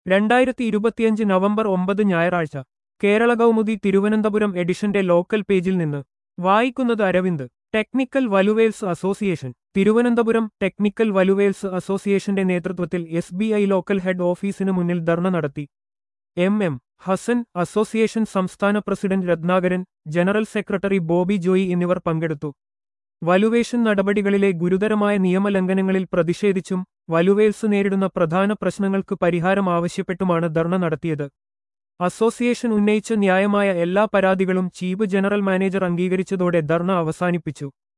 രണ്ടായിരത്തി ഇരുപത്തിയഞ്ച് നവംബർ ഒമ്പത് ഞായറാഴ്ച കേരള കൗമുദി തിരുവനന്തപുരം എഡിഷന്റെ ലോക്കൽ പേജിൽ നിന്ന് വായിക്കുന്നത് Aravind technical valuers association Thiruvananthapuram technical valuers അസോസിയേഷന്റെ നേതൃത്വത്തിൽ S B I local head ഓഫീസിനു മുന്നിൽ ധർണ നടത്തി എം എം ഹസൻ അസോസിയേഷൻ സംസ്ഥാന president Ratnakaran general secretary Bobby Joy എന്നിവർ പങ്കെടുത്തു വലുവേഷൻ നടപടികളിലെ ഗുരുതരമായ നിയമലംഘനങ്ങളിൽ പ്രതിഷേധിച്ചും വലുവേൽസ് നേരിടുന്ന പ്രധാന പ്രശ്നങ്ങൾക്ക് പരിഹാരം ആവശ്യപ്പെട്ടുമാണ് ധർണ നടത്തിയത് അസോസിയേഷൻ ഉന്നയിച്ച ന്യായമായ എല്ലാ പരാതികളും ചീഫ് ജനറൽ മാനേജർ അംഗീകരിച്ചതോടെ ധർണ അവസാനിപ്പിച്ചു